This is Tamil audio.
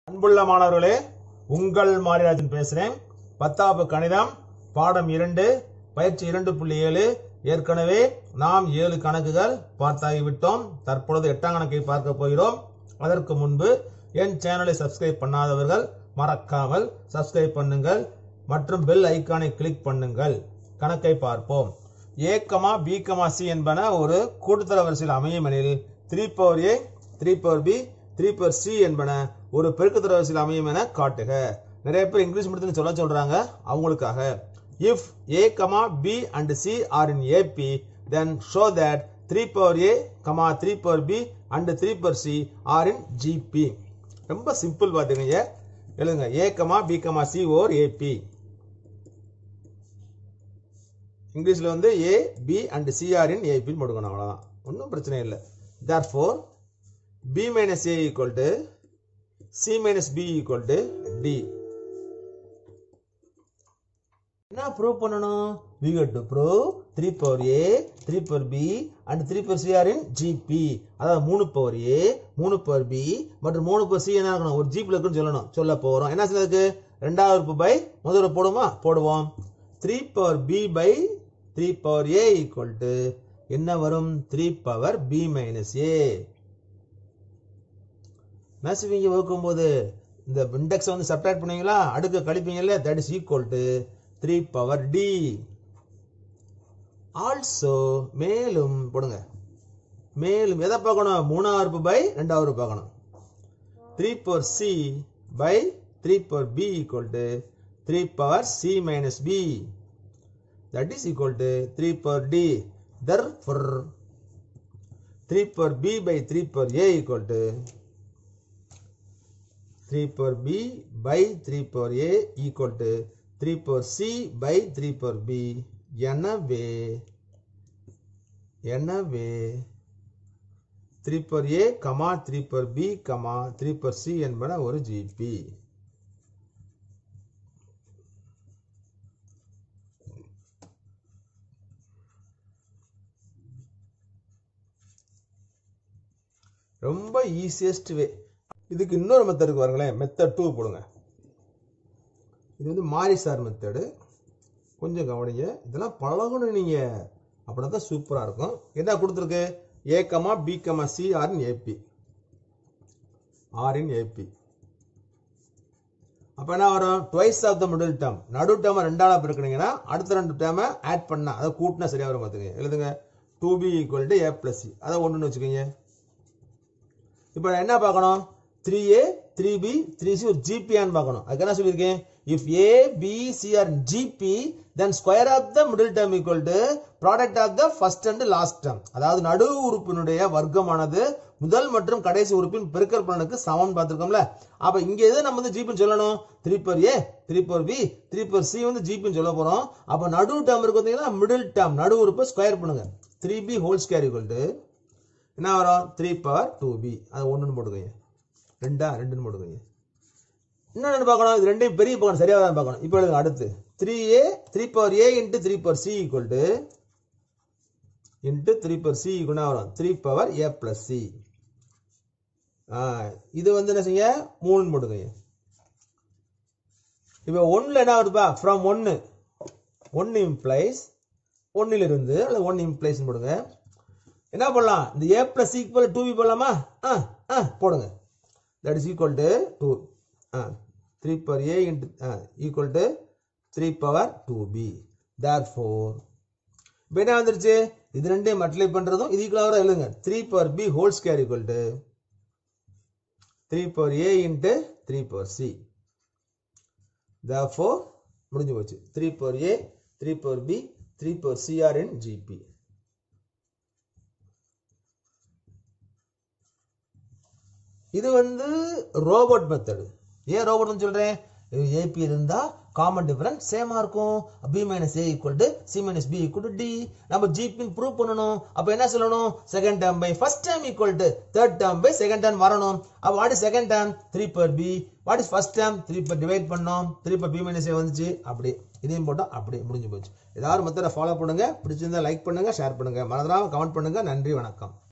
அன்புள்ள மாணவர்களே உங்கள் மாரிராஜன் பேசுறேன் பத்தாப்பு கணிதம் பாடம் இரண்டு பயிற்சி இரண்டு புள்ளி ஏழு ஏற்கனவே நாம் ஏழு கணக்குகள் பார்த்தாகிவிட்டோம் தற்பொழுது எட்டாம் கணக்கை பார்க்க போகிறோம் அதற்கு முன்பு என் சேனலை சப்ஸ்கிரைப் பண்ணாதவர்கள் மறக்காமல் சப்ஸ்கிரைப் பண்ணுங்கள் மற்றும் பெல் ஐக்கானை கிளிக் பண்ணுங்கள் கணக்கை பார்ப்போம் A comma B comma C என்பன ஒரு கூட்டுத்தர வரிசையில் அமையும் எனில் three power A three power B three power C என்பன ஒரு பெருக்குத்தர வரிசையில் அமையும் என காட்டுக நிறைய பேர் இங்கிலீஷ் மீடியத்தில் சொல்ல சொல்றாங்க அவங்களுக்காக if A comma B and C are in AP then show that three power A comma three power B and three power C are in GP ரொம்ப சிம்பிள் பார்த்துக்கங்க எழுதுங்க A comma B comma C or AP இங்கிலீஷில் வந்து A B and C are in ஏபின்னு போட்டுக்கணும் அவ்வளோதான் ஒன்றும் பிரச்சனை இல்லை therefore B minus A equal to C minus B equal to D என்ன ப்ரூவ் பண்ணணும் we got to prove 3 power A three power B and three power C are in GP அதாவது மூணு பவர் ஏ மூணு பவர் பி மற்றும் மூணு பவர் சி என்ன இருக்கணும் ஒரு ஜிபில் இருக்குன்னு சொல்லணும் சொல்ல போகிறோம் என்ன செய்யறதுக்கு ரெண்டாவது உறுப்பு பை முதல்ல போடுமா போடுவோம் three power B by three power A equal to என்ன வரும் three power B minus A மேசிவிங்க வகுக்கும்போது இந்த இண்டெக்ஸை வந்து சப்ட்ராக்ட் பண்ணுவீங்களா அடுக்க கழிப்பீங்கல்ல that is equal to three power D also மேலும் போடுங்க மேலும் எதை பார்க்கணும் மூணாவது உறுப்பு பை ரெண்டாவது உறுப்பு பார்க்கணும் three power C by three power B equal to three power C minus B that is equal to 3 power d therefore 3 power b by 3 power a equal to 3 power b by 3 power a equal to 3 power c by 3 power b எனவே எனவே 3 power a கமா 3 power b கமா 3 power c என்பன ஒரு ஜிபி ரொம்ப ஈஸியஸ்ட் வே இதுக்கு இன்னொரு மெத்தடுக்கு பாருங்களேன் மெத்தட் டூ போடுங்க இது வந்து மாரி சார் மெத்தடு கொஞ்சம் கவனிங்க இதெல்லாம் பழகணும் நீங்கள் அப்படின்னா தான் சூப்பராக இருக்கும் என்ன கொடுத்துருக்கு A comma B comma C are in AP are in AP அப்போ என்ன வரும் twice of the middle term நடு டேர்மை ரெண்டாவது பிறக்குனீங்கன்னா அடுத்த ரெண்டு டேர்மை ஆட் பண்ணா அதை கூட்டினா சரியாக வரும் பார்த்துங்க எழுதுங்க two B equal to A plus C அதை ஒன்றுன்னு வச்சுக்கோங்க இப்போ என்ன பார்க்கணும் three A three B three C ஒரு ஜிபியான்னு பார்க்கணும் அதுக்கு என்ன சொல்லியிருக்கேன் if A B C are GP then square of the middle term equal to product of the first and last term அதாவது நடு உறுப்பினுடைய வர்க்கமானது முதல் மற்றும் கடைசி உறுப்பின் பெருக்கல் பலனுக்கு சமம் பார்த்துருக்கோம்ல அப்ப இங்க எது நம்ம வந்து ஜிபின்னு சொல்லணும் three power A three power B three power C வந்து ஜிபின்னு சொல்ல போறோம் அப்ப நடு டேர்ம் இருக்கு பார்த்தீங்கன்னா மிடில் டேர்ம் நடு உறுப்பை ஸ்கொயர் பண்ணுங்க three B whole square equal to என்ன வரும் த்ரீ பவர் டூ பி அது ஒன்றுன்னு போட்டுக்கோங்க ரெண்டா ரெண்டுன்னு போட்டுக்கோங்க இன்னொன்று பார்க்கணும் இது ரெண்டையும் பெரிய பார்க்கணும் சரியாக தான் பார்க்கணும் இப்போ எழுதுங்க அடுத்து three A three power A into three power C equal to into three power C equal வரும் three power A plus C இது வந்து என்ன செய்ய மூணுன்னு போட்டுக்கோங்க இப்போ ஒன்றில் என்ன வருதுப்பா ஃப்ரம் ஒன்று ஒன்று இம்ப்ளைஸ் ஒன்னிலிருந்து அல்லது ஒன் இம்ப்ளைஸ் போடுங்க என்ன பண்ணலாம் இந்த A plus equal two B போடலாமா ஆ ஆ போடுங்க that is equal to two ஆ three power A into equal to three power two B therefore இப்போ என்ன வந்துருச்சு இது ரெண்டையும் மல்டிப்ளை பண்ணுறதும் இது ஈக்குவலாக எழுதுங்க three power B whole square equal to three power A into three power C therefore முடிஞ்சு போச்சு three power A three power B three power C are in GP இது வந்து ரோபோட் மெத்தடு ஏன் ரோபோட்னு சொல்றேன் ஏபி இருந்தா காமன் டிஃபரன்ஸ் சேமா இருக்கும் B minus A equal to C minus B equal to D நம்ம ஜிபின்னு ப்ரூவ் பண்ணணும் அப்ப என்ன சொல்லணும் second term by first term equal to third term by second term வரணும் அப்ப what is second term three power B what is first term three power divide பண்ணோம் three power B minus A வந்துச்சு அப்படி இதையும் போட்டோம் அப்படி முடிஞ்சு போச்சு ஏதாவது மெத்தடை ஃபாலோ பண்ணுங்க பிடிச்சிருந்தா லைக் பண்ணுங்க ஷேர் பண்ணுங்க மறந்துடாம கமெண்ட் பண்ணுங்க நன்றி வணக்கம்